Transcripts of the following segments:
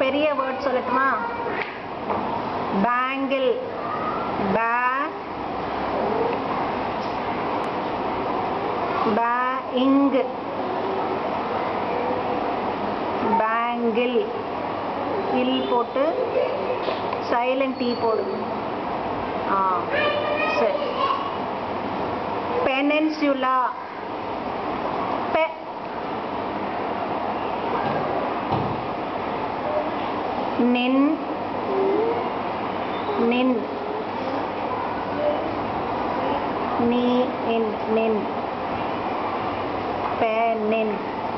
பெரிய வேர்ட் சொல்லட்டுமா பேங்கிள் பே பேயிங் பேங்கிள் இல் போட்டு சைலண்ட் டீ போடு ஆ சரி பெனன்சுலா பெ நின் நின் நீ இன் நின் பெ நின்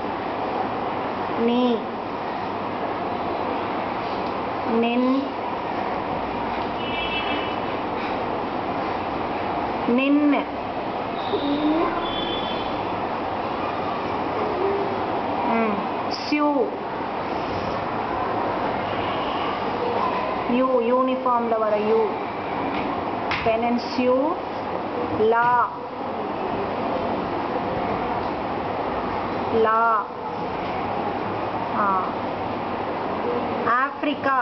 நீ நின் நின்னு ம் சியூ யூ யூனிஃபார்மில் வர யூ பெனன்சியூ லா லா ஆ ஆப்ரிக்கா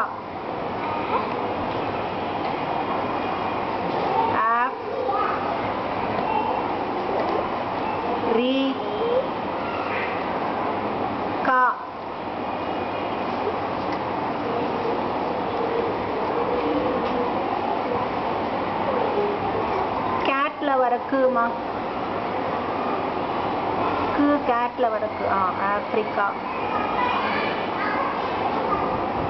ஆப் ரீ கா கேட்ல வர குமா கு கேட்ல வர கு ஆ ஆப்ரிக்கா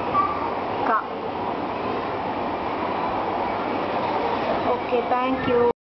கா ஓகே தேங்க்யூ